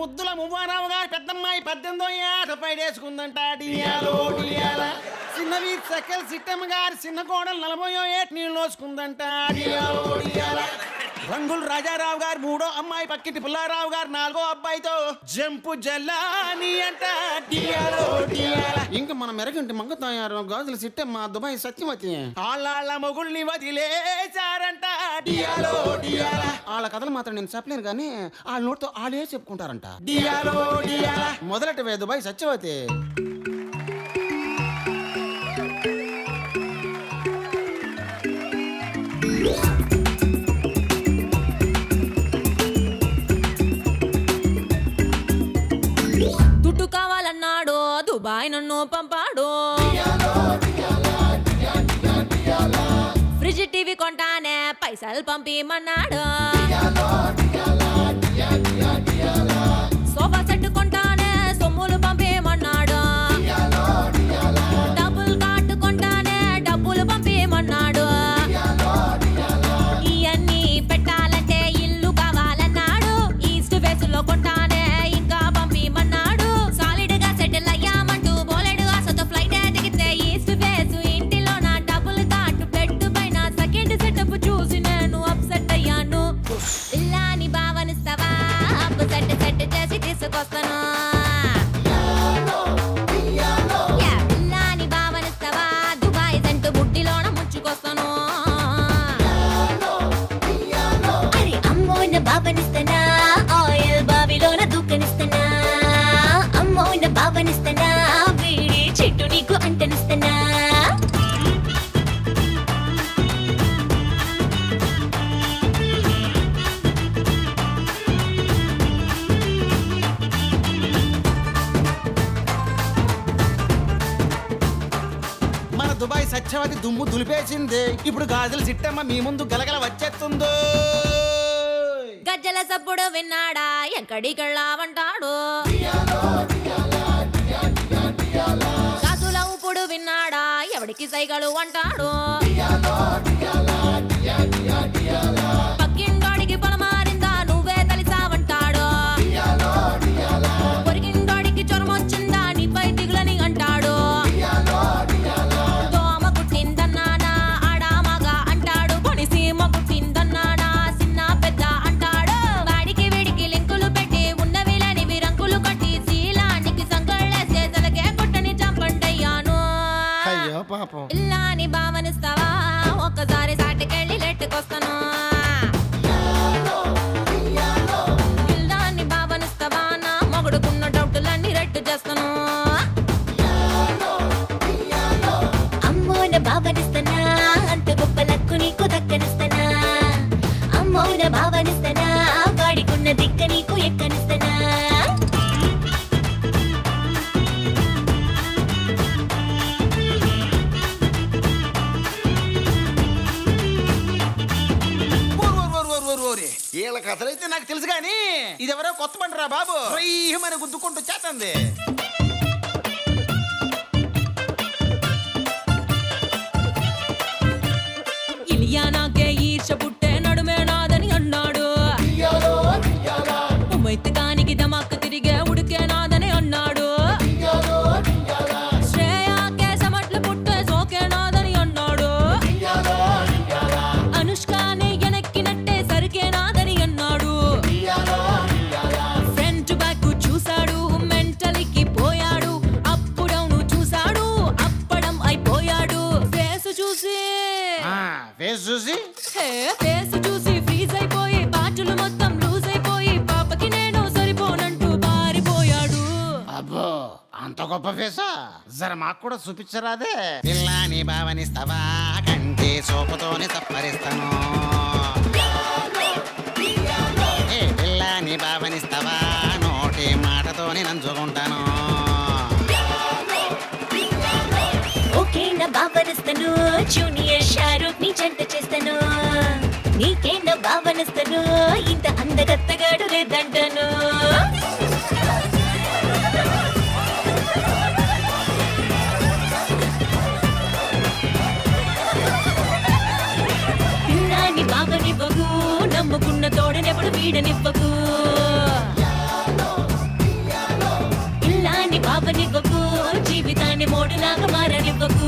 ముద్దుల మువ్వారావు గారు పెద్దమ్మాయి పద్దెనిమిదో ఏట పైడేసుకుందంట డియాలో డియాల చిన్నవి సకల్ సిట్టమ్మ గారి చిన్న కోడలు నలభయో ఏట నీళ్ళు లోసుకుందంట డియాలో డియాల రంగులు రాజారావు గారు మూడో అమ్మాయి పక్కింటి పుల్లారావు గారు నాలుగో అబ్బాయితో జంపు జల్లాని అంట డియాలో డియాల ఇంకా మన మెరగంటి మంగతాయారు గాజులు సిట్టమ్మ దుబాయ్ సత్యవతి ఆళ్ళ మొగుల్ని వదిలేచారంట డియాలో డియాల వాళ్ళ కథలు మాత్రం నేను చెప్పలేను కానీ వాళ్ళ నోటితో వాళ్ళే చెప్పుకుంటారంట డియాలో డియాల మొదలెట్టవే దుబాయ్ సత్యవతి దుడ్డు కావాలన్నాడు దుబాయ్ నన్ను పంపాడు ఫ్రిడ్జ్ టీవీ కొంటానే పైసలు పంపిమన్నాడు సోఫా సెట్ కొంటానే సొమ్ములు పంపిమన్నాడు డబ్బులు కార్డు కొంటానే డబ్బులు పంపిమన్నాడు ఇవన్నీ పెట్టాలంటే ఇల్లు కావాలన్నాడు ఈస్ట్ ఫేస్ లో కొంటానే ఇంకా పంపిమన్నాడు సాలిడ్ గా సెటిల్ అయ్యామంటూ బోలెడు ఆశతో ఫ్లైట్ దిగితే ఈస్ట్ ఫేస్ ఇంటిలో నా డబుల్ కాట్ బెడ్ పైన సెకండ్ సెటప్ చూసి నేను అప్సెట్ అయ్యాను ఇల్లాని భావనిస్తావా అప్పు సెట్ సెట్ చేసి తీసుకొస్తాను యా, ఇల్లాని భావనిస్తావా దుబాయ్ సెంటు బుడ్డిలోన ముంచుకొస్తాను అరే అమ్మోయిన బాబనిస్తనా ఆయిల్ బావిలోన దూకనిస్తనా అమ్మోయిన బాబనిస్తనా వీడి చెట్టు నీకు అంటనిస్తనా మన దుబాయ్ సత్యవతి దుమ్ము దులిపేసింది ఇప్పుడు గాజులు సిట్టమ్మ మీ ముందు గలగల వచ్చేస్తుందో గజ్జల సప్పుడు విన్నాడా ఎక్కడికెళ్ళావంటాడు కాసుల ఉప్పుడు విన్నాడా ఎవడికి సైగలు అంటాడు పక్కింటోడికి పొలమారిందా నువ్వే తెలిసావంటాడు పొరిగింటోడికి జ్వరం వచ్చిందా నీపై దిగులని అంటాడు దోమ కుట్టిందన్నానా ఆడా మగ అంటాడు కొనిసీమ కుట్టిందన్నానా చిన్న పెద్ద అంటాడు వాడికి వీడికి లింకులు పెట్టి ఉన్నవి లేనివి రంకులు కట్టి శీలానికి సంకళ్ళేసే తలకే కొట్టని చంపండయ్యాను అయ్యో పాపం ఇల్లాని భావనిస్తావా ఒక్కసారి సాటికెళ్ళి లెట్టుకొస్తాను ఇల్లాని భావనిస్తావా నా మొగుడుకున్న డౌటులన్నీ రెట్టు చేస్తాను అమ్మోయిన బాబనిస్తనా అంత గొప్ప లక్కు నీకు దక్కనిస్తనా అమ్మోయిన బాబనిస్తనా వాడికున్న దిక్క నీకు ఎక్కనిస్తనా ఓర్ ఓర్ ఓర్ ఓర్ ఓర్ ఓరే. వీళ్ళ కథలైతే నాకు తెలుసు కానీ ఇదెవరో కొత్త పంటరా బాబు రయ్యమని గుద్దుకుంటూ చేతంది ఇలియానాకే ఈర్ష పుట్టే నడుమే నాదని అన్నాడు ఉమ్మెత్తికానికి దమాక్ తిరిగే ఉడికే నాదని అన్నాడు శ్రేయాకే సమట్లు పుట్టే సోకే నాదని అన్నాడు అనుష్కాని ఎనక్కినట్టే సరికే నాదని అన్నాడు ఫ్రంట్ బ్యాక్ చూశాడు మెంటలికి పోయాడు అప్పుడవును చూశాడు అప్పడం అయిపోయాడు ఫేస్ చూసి ఆ, ఫేస్ చూసి హే ఫేస్ చూసి ఫ్రీజ్ అయిపోయి బాటులు మొత్తం లూజ్ అయిపోయి పాపకి నేను సరిపోనంటూ పారిపోయాడు అబ్బో అంత గొప్ప ఫేసా జర మాకు కూడా చూపించరాదే పిల్లాని భావనిస్తావా కంటి సోపుతోనే తప్పరిస్తాను ఏ పిల్లాని భావనిస్తావా నోటి మాటతోనే నంచుకుంటాను ఓకే నా బాబనిస్తను జూనియర్ షారూక్ ని జంట చేస్తాను నీకే నా బాబనిస్తను ఇంత అందగత్తగాడు లేదంటాను పిల్లాని బాబనివ్వకు నమ్ముకున్న తోడనెప్పుడు వీడనివ్వకు నాకు మారనివ్వకు